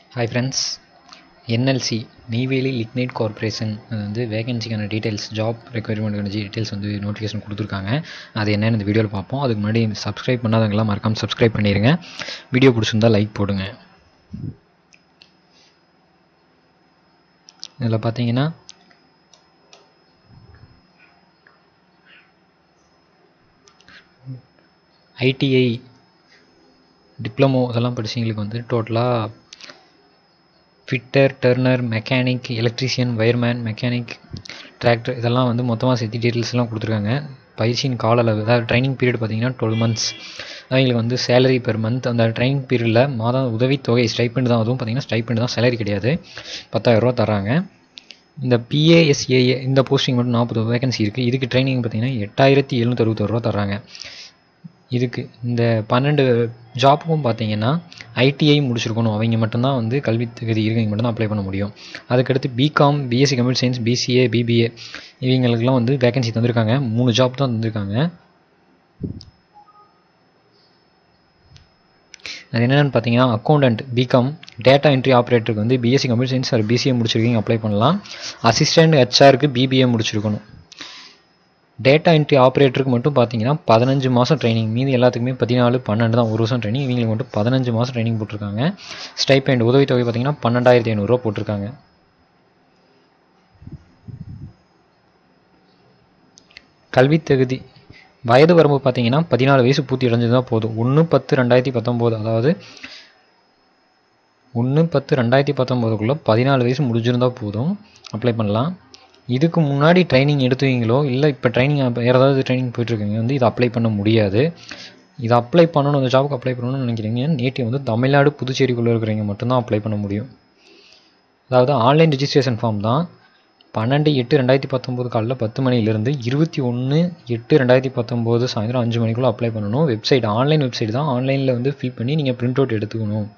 hi friends NLC Neyveli lignite corporation அது வந்து வேகன்சிக்கான டீட்டெயில்ஸ் ஜாப் ரெக்குயர்மெண்ட்டுக்கான டீட்டெயில்ஸ் வந்து நோட்டிஃபிகேஷன் கொடுத்துருக்காங்க அது என்னென்னு இந்த வீடியோவில் பார்ப்போம் அதுக்கு முன்னாடி சப்ஸ்கிரைப் பண்ணாதவங்களாம் மறக்காமல் சப்ஸ்கிரைப் பண்ணிடுங்க வீடியோ பிடிச்சிருந்தா லைக் போடுங்க இதில் பார்த்தீங்கன்னா ஐடிஐ டிப்ளமோ இதெல்லாம் படிச்சவங்களுக்கு வந்து டோட்டலாக fitter turner mechanic electrician wireman mechanic tractor இதெல்லாம் வந்து மொத்தமாக சேர்த்து டீட்டெயில்ஸ்லாம் கொடுத்துருக்காங்க பயிற்சியின் கால அளவு அதாவது ட்ரைனிங் பீரியட் பார்த்தீங்கன்னா டுவெல் மந்த்ஸ் அவங்களுக்கு வந்து சேலரி பெர் மந்த் அந்த ட்ரைனிங் பீரியடில் மாதம் உதவித்தொகை ஸ்டைப்பெண்ட் தான் அதுவும் பார்த்தீங்கன்னா ஸ்டைப்பெண்ட் தான் சேலரி கிடையாது பத்தாயிரரூவா தராங்க இந்த பிஏஎஸ்ஏஏ இந்த போஸ்டிங் மட்டும் நாற்பது வேகன்சி இருக்குது இதுக்கு ட்ரைனிங் பார்த்தீங்கன்னா எட்டாயிரத்தி எழுநூற்றி அறுபத்தொரு ரூபா தராங்க இதுக்கு இந்த பன்னெண்டு ஜாப்புக்கும் பார்த்தீங்கன்னா ஐடிஐ முடிச்சிருக்கணும் அவங்க மட்டும்தான் வந்து கல்வி தகுதி இருக்கவங்க மட்டும்தான் அப்ளை பண்ண முடியும் அதுக்கடுத்து BCom BSc computer science BCA BBA இவங்களுக்குலாம் வந்து வேகன்சி தந்திருக்காங்க மூணு ஜாப் தான் தந்திருக்காங்க அது என்னென்னு பார்த்தீங்கன்னா அக்கௌண்டன்ட் பிகாம் டேட்டா என்ட்ரி ஆப்ரேட்டருக்கு வந்து BSc computer science or BCA முடிச்சிருக்கீங்க அப்ளை பண்ணலாம் அசிஸ்டன்ட் ஹெச்ஆருக்கு பிபிஏ முடிச்சிருக்கணும் டேட்டா என்ட்ரி ஆப்ரேட்டருக்கு மட்டும் பார்த்தீங்கன்னா பதினஞ்சு மாதம் ட்ரைனிங் மீதி எல்லாத்துக்குமே பதினாலு பன்னெண்டு தான் ஒரு வருஷம் ட்ரைனிங் இவங்களுக்கு மட்டும் பதினஞ்சு மாதம் ட்ரைனிங் போட்டிருக்காங்க ஸ்டைபெண்ட் உதவித்தொகை பார்த்தீங்கன்னா பன்னெண்டாயிரத்தி ஐநூறுரூவா போட்டிருக்காங்க கல்வி தகுதி வயது வரம்பு பார்த்தீங்கன்னா பதினாலு வயசு பூர்த்தி அடைஞ்சதுதான் போதும் ஒன்று பத்து ரெண்டாயிரத்தி பத்தொம்போது அதாவது ஒன்று பத்து ரெண்டாயிரத்தி பத்தொம்போதுக்குள்ளே பதினாலு வயசு முடிஞ்சிருந்தா போதும் அப்ளை பண்ணலாம் இதுக்கு முன்னாடி ட்ரைனிங் எடுத்துவீங்களோ இல்லை இப்போ ட்ரைனிங் வேறு ஏதாவது ட்ரைனிங் போயிட்டுருக்கீங்க வந்து இதை அப்ளை பண்ண முடியாது இதை அப்ளை பண்ணணும் இந்த ஜாபுக்கு அப்ளை பண்ணணும்னு நினைக்கிறீங்க நேற்று வந்து தமிழ்நாடு புதுச்சேரிக்குள்ளே இருக்கிறவங்க மட்டும்தான் அப்ளை பண்ண முடியும் அதாவது ஆன்லைன் ரிஜிஸ்ட்ரேஷன் ஃபார்ம் தான் பன்னெண்டு எட்டு ரெண்டாயிரத்தி பத்தொம்போது காலைல பத்து மணிலேருந்து இருபத்தி ஒன்று எட்டு ரெண்டாயிரத்தி பத்தொம்போது சாயந்தரம் அஞ்சு மணிக்குள்ளே அப்ளை பண்ணணும் வெப்சைட் ஆன்லைன் வெப்சைட் தான் ஆன்லைனில் வந்து ஃபில் பண்ணி நீங்கள் பிரிண்ட் அவுட் எடுத்துக்கணும்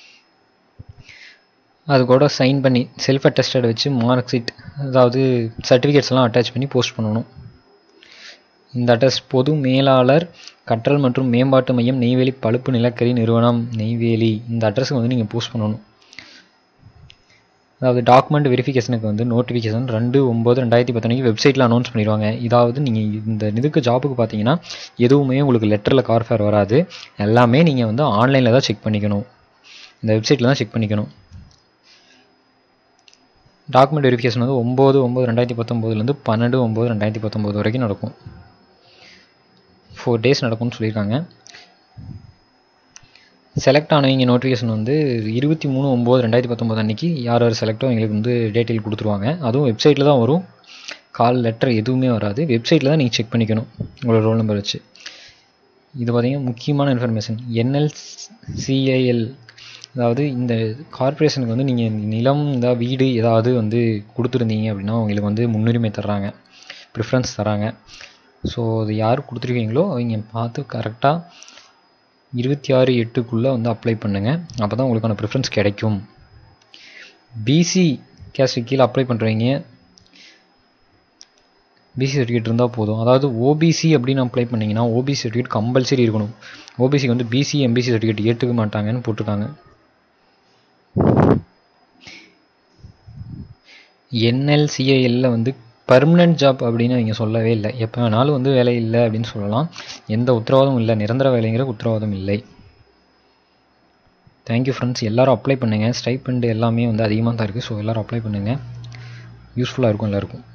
அது கூட சைன் பண்ணி செல்ஃப் அட்டஸ்டட் வச்சு மார்க் ஷீட் அதாவது சர்டிஃபிகேட்ஸ் எல்லாம் அட்டாச் பண்ணி போஸ்ட் பண்ணணும் இந்த அட்ரஸ் பொது மேலாளர் கற்றல் மற்றும் மேம்பாட்டு மையம் நெய்வேலி பழுப்பு நிலக்கரி நிறுவனம் நெய்வேலி இந்த அட்ரஸுக்கு வந்து நீங்கள் போஸ்ட் பண்ணணும் அதாவது டாக்குமெண்ட் வெரிஃபிகேஷனுக்கு வந்து நோட்டிஃபிகேஷன் ரெண்டு ஒம்பது ரெண்டாயிரத்தி பத்தொன்னைக்கு வெப்சைட்டில் அனௌன்ஸ் பண்ணிடுவாங்க இதாவது நீங்கள் இந்த இதுக்கு ஜாபுக்கு பார்த்தீங்கன்னா எதுவுமே உங்களுக்கு லெட்டரில் கார்ஃபேர் வராது எல்லாமே நீங்கள் வந்து ஆன்லைனில் தான் செக் பண்ணிக்கணும் இந்த வெப்சைட்டில் தான் செக் பண்ணிக்கணும் டாக்குமெண்ட் வெரிஃபிகேஷன் வந்து ஒம்பது ஒம்பது ரெண்டாயிரத்தி பத்தொம்போதுலேருந்து பன்னெண்டு ஒம்பது ரெண்டாயிரத்தி பத்தொம்போது வரைக்கும் நடக்கும் ஃபோர் டேஸ் நடக்கும்னு சொல்லியிருக்காங்க செலக்ட் ஆனவங்க நோட்டிஃபிகேஷன் வந்து இருபத்தி மூணு ஒம்பது ரெண்டாயிரத்தி பத்தொம்போது அன்றைக்கி யார் யார் செலக்டோ அவங்களுக்கு வந்து டீட்டெயில் கொடுத்துருவாங்க அதுவும் வெப்சைட்டில் தான் வரும் கால் லெட்டர் எதுவுமே வராது வெப்சைட்டில் தான் நீங்கள் செக் பண்ணிக்கணும் உங்களோட ரோல் நம்பர் வச்சு இது பார்த்திங்கன்னா முக்கியமான இன்ஃபர்மேஷன் என்எல்சிஐஎல் அதாவது இந்த கார்ப்பரேஷனுக்கு வந்து நீங்கள் நிலம் இந்த வீடு ஏதாவது வந்து கொடுத்துருந்தீங்க அப்படின்னா அவங்களுக்கு வந்து முன்னுரிமை தர்றாங்க ப்ரிஃபரன்ஸ் தராங்க ஸோ அது யார் கொடுத்துருக்கீங்களோ அவங்க பார்த்து கரெக்டாக இருபத்தி ஆறு எட்டுக்குள்ளே வந்து அப்ளை பண்ணுங்கள் அப்போ தான் உங்களுக்கான ப்ரிஃபரன்ஸ் கிடைக்கும் பிசி கேஸ்ட் கீழே அப்ளை பண்ணுறவங்க பிசி சர்டிஃபிகேட் இருந்தால் போதும் அதாவது ஓபிசி அப்படின்னு அப்ளை பண்ணிங்கன்னா ஓபிசி சர்டிஃபிகேட் கம்பல்சரி இருக்கணும் ஓபிசிக்கு வந்து பிசி எம்பிசி சர்டிஃபிகேட் ஏற்றுக்க மாட்டாங்கன்னு போட்டிருக்காங்க என்எல்சிஐஎல்ல வந்து பர்மனெண்ட் ஜாப் அப்படின்னு அவங்க சொல்லவே இல்லை எப்போ வேணாலும் வந்து வேலை இல்லை அப்படின்னு சொல்லலாம் எந்த உத்தரவாதமும் இல்லை நிரந்தர வேலைங்கிற உத்தரவாதம் இல்லை தேங்க்யூ ஃப்ரெண்ட்ஸ் எல்லோரும் அப்ளை பண்ணுங்கள் ஸ்டைப்பண்ட் எல்லாமே வந்து அதிகமாக தான் இருக்குது ஸோ எல்லோரும் அப்ளை பண்ணுங்கள் யூஸ்ஃபுல்லாக இருக்கும் எல்லாருக்கும்